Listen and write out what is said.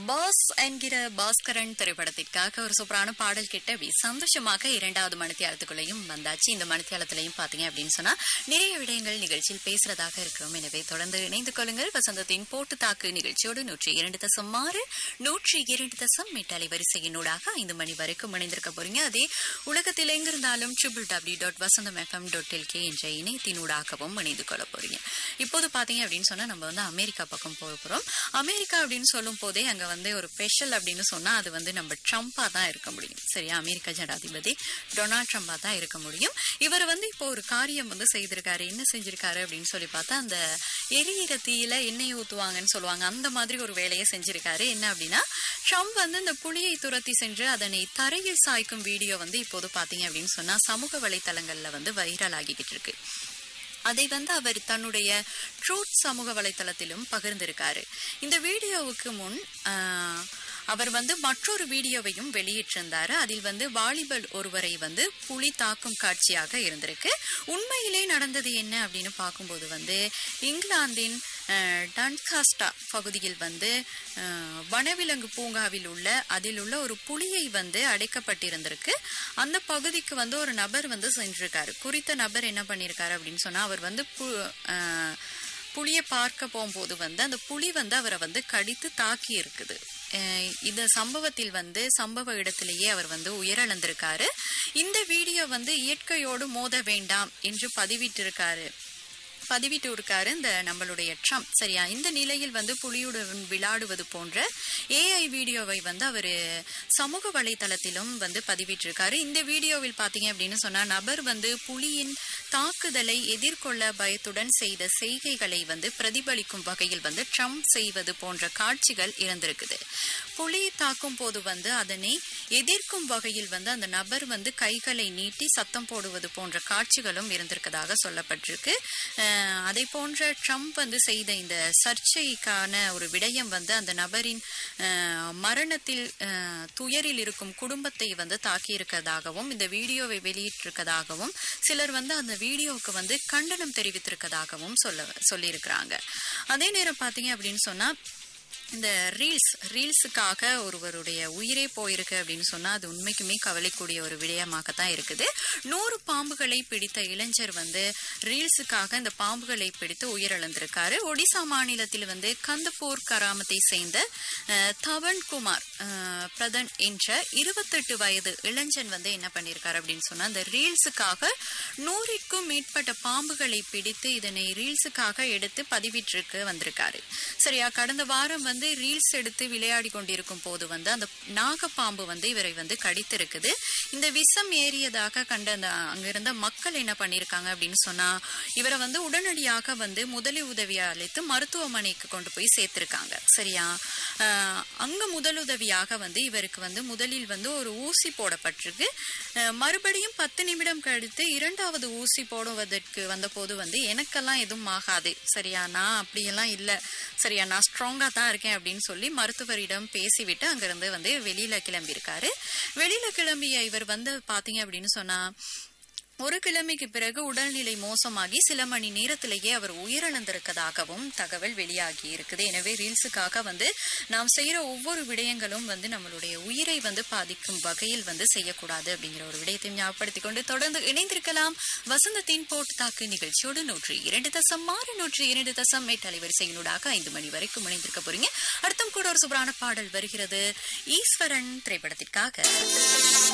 pass என்கிற பாஸ்கரன் திரைப்படத்திற்காக ஒரு சூப்பரான பாடல் கேட்ட அப்படி சந்தோஷமாக இரண்டாவது மணித்தியாலத்துக்குள்ளேயும் வந்தாச்சு இந்த மணித்தியாலத்திலையும் பாத்தீங்க அப்படின்னு சொன்னா நிறைய விடயங்கள் நிகழ்ச்சியில் பேசுறதாக இருக்கிறோம் எனவே தொடர்ந்து இணைந்து கொள்ளுங்கள் வசந்தத்தின் போட்டு தாக்கு நிகழ்ச்சியோடு நூற்றி இரண்டு தசம் ஆறு நூற்றி இரண்டு தசம் மெட்டாலை வரிசையினூடாக ஐந்து மணி வரைக்கும் இணைந்திருக்க போறீங்க அதே உலகத்தில் எங்கிருந்தாலும் triple W dot Vasantham FM dot L K என்ற இணையத்தினூடாகவும் இணைந்து கொள்ள போறீங்க இப்போது பாத்தீங்க அப்படின்னு சொன்னா நம்ம வந்து அமெரிக்கா பக்கம் போக போறோம் அமெரிக்கா அப்படின்னு சொல்லும் போதே அங்க வந்து ஒரு ஸ்பெஷல் அப்படின்னு சொன்னா அது வந்து நம்ம ட்ரம்பா தான் இருக்க முடியும் சரியா அமெரிக்க ஜனாதிபதி டொனால்ட் ட்ரம்பா தான் இருக்க முடியும் இவர் வந்து இப்போ ஒரு காரியம் வந்து செய்திருக்காரு என்ன செஞ்சிருக்காரு அப்படின்னு சொல்லி பார்த்தா அந்த எரியிற தீயில எண்ணெய் ஊத்துவாங்கன்னு சொல்லுவாங்க அந்த மாதிரி ஒரு வேலையை செஞ்சிருக்காரு என்ன அப்படின்னா ட்ரம்ப் வந்து இந்த புலியை துரத்தி சென்று அதனை தரையில் சாய்க்கும் வீடியோ வந்து இப்போது பாத்தீங்க அப்படின்னு சொன்னா சமூக வலைத்தளங்கள்ல வந்து வைரல் ஆகிக்கிட்டு இருக்கு அதை வந்து அவர் தன்னுடைய ட்ரூத் சமூக வலைத்தளத்திலும் பகிர்ந்திருக்காரு இந்த வீடியோவுக்கு முன் ஆஹ், அவர் வந்து மற்றொரு வீடியோவையும் வெளியிட்டிருந்தாரு அதில் வந்து வாலிபல் ஒருவரை வந்து புலி தாக்கும் காட்சியாக இருந்திருக்கு உண்மையிலே நடந்தது என்ன அப்படின்னு பார்க்கும்போது வந்து இங்கிலாந்தின் அஹ், டன்காஸ்டா பகுதியில் வந்து அஹ், வனவிலங்கு பூங்காவில் உள்ள அதில் உள்ள ஒரு புலியை வந்து அடைக்கப்பட்டிருந்திருக்கு அந்த பகுதிக்கு வந்து ஒரு நபர் வந்து சென்றிருக்காரு குறித்த நபர் என்ன பண்ணியிருக்காரு அப்படின்னு சொன்னா அவர் வந்து பு- அஹ், புலியை பார்க்க போகும்போது வந்து அந்த புலி வந்து அவரை வந்து கடித்து தாக்கி இருக்குது அஹ் இந்த சம்பவத்தில் வந்து சம்பவ இடத்திலேயே அவர் வந்து உயிரிழந்திருக்காரு இந்த வீடியோ வந்து இயற்கையோடு மோத வேண்டாம் என்று பதிவிட்டிருக்காரு பதிவிட்டு இருக்காரு இந்த நம்மளுடைய ட்ரம்ப் சரியா இந்த நிலையில் வந்து புலியுடன் விளையாடுவது போன்ற ஏஐ வீடியோவை வந்து அவர் சமூக வலைதளத்திலும் வந்து பதிவிட்டிருக்காரு இந்த வீடியோவில் பாத்தீங்க அப்படின்னு சொன்னா நபர் வந்து புலியின் தாக்குதலை எதிர்கொள்ள பயத்துடன் செய்த செய்கைகளை வந்து பிரதிபலிக்கும் வகையில் வந்து ட்ரம்ப் செய்வது போன்ற காட்சிகள் இருந்திருக்குது புலி தாக்கும் போது வந்து அதனை எதிர்க்கும் வகையில் வந்து அந்த நபர் வந்து கைகளை நீட்டி சத்தம் போடுவது போன்ற காட்சிகளும் இருந்திருக்கதாக சொல்லப்பட்டிருக்கு அஹ் அதை போன்ற ட்ரம்ப் வந்து செய்த இந்த சர்ச்சைக்கான ஒரு விடயம் வந்து அந்த நபரின் அஹ், மரணத்தில் அஹ், துயரில் இருக்கும் குடும்பத்தை வந்து தாக்கியிருக்கதாகவும் இந்த வீடியோவை வெளியிட்டிருக்கதாகவும் சிலர் வந்து அந்த வீடியோவுக்கு வந்து கண்டனம் தெரிவித்திருக்கதாகவும் சொல்ல சொல்லியிருக்கிறாங்க அதே நேரம் பாத்தீங்க அப்படின்னு சொன்னா இந்த ரீல்ஸ் ரீல்ஸுக்காக ஒருவருடைய உயிரே போயிருக்கு அப்படின்னு சொன்னா அது உண்மைக்குமே கவலைக்கூடிய ஒரு விடயமாகத்தான் இருக்குது நூறு பாம்புகளை பிடித்த இளைஞர் வந்து ரீல்ஸுக்காக இந்த பாம்புகளை பிடித்து உயிரிழந்திருக்காரு ஒடிசா மாநிலத்தில் வந்து கந்தப்பூர் கராமத்தை சேர்ந்த அஹ், தவன் குமார் அஹ், பிரதன் என்ற இருபத்தெட்டு வயது இளைஞன் வந்து என்ன பண்ணியிருக்காரு அப்படின்னு சொன்னா அந்த ரீல்ஸுக்காக நூறிற்கும் மேற்பட்ட பாம்புகளை பிடித்து இதனை ரீல்ஸுக்காக எடுத்து பதிவிட்டிருக்கு வந்திருக்காரு சரியா கடந்த வாரம் வந்து ரீல்ஸ் எடுத்து விளையாடி கொண்டிருக்கும் போது வந்து அந்த நாகப்பாம்பு வந்து இவரை வந்து கடித்திருக்குது இந்த விஷம் ஏறியதாக கண்ட அந்த அங்கிருந்த மக்கள் என்ன பண்ணியிருக்காங்க அப்படின்னு சொன்னா இவரை வந்து உடனடியாக வந்து முதலி உதவி அளித்து மருத்துவமனைக்கு கொண்டு போய் சேர்த்திருக்காங்க சரியா ஆஹ் அங்க முதலுதவியாக வந்து இவருக்கு வந்து முதலில் வந்து ஒரு ஊசி போடப்பட்டிருக்கு அஹ் மறுபடியும் பத்து நிமிடம் கழித்து இரண்டாவது ஊசி போடுவதற்கு வந்தபோது வந்து எனக்கெல்லாம் எதுவும் ஆகாது சரியா நான் அப்படியெல்லாம் இல்லை சரியா நான் ஸ்ட்ராங்கா தான் இருக்கேன் அப்படின்னு சொல்லி மருத்துவரிடம் பேசிவிட்டு அங்கிருந்து வந்து வெளியில கிளம்பியிருக்காரு வெளியில கிளம்பிய இவர் வந்து பாத்தீங்க அப்படின்னு சொன்னா ஒரு கிழமைக்கு பிறகு உடல்நிலை மோசமாகி சில மணி நேரத்திலேயே அவர் உயிரிழந்திருக்கதாகவும் தகவல் வெளியாகி இருக்குது எனவே ரீல்ஸுக்காக வந்து நாம் செய்யற ஒவ்வொரு விடயங்களும் வந்து நம்மளுடைய உயிரை வந்து பாதிக்கும் வகையில் வந்து செய்யக்கூடாது அப்படிங்கிற ஒரு விடயத்தை ஞாபகப்படுத்திக் கொண்டு தொடர்ந்து இணைந்திருக்கலாம் வசந்தத்தின் போட்டு தாக்கு நிகழ்ச்சியோடு நூற்றி இரண்டு தசம் ஆறு நூற்றி இரண்டு தசம் எட்டு அலைவரிசையினூடாக ஐந்து மணி வரைக்கும் இணைந்திருக்க போறீங்க அடுத்தும் கூட ஒரு சூப்பரான பாடல் வருகிறது ஈஸ்வரன் திரைப்படத்திற்காக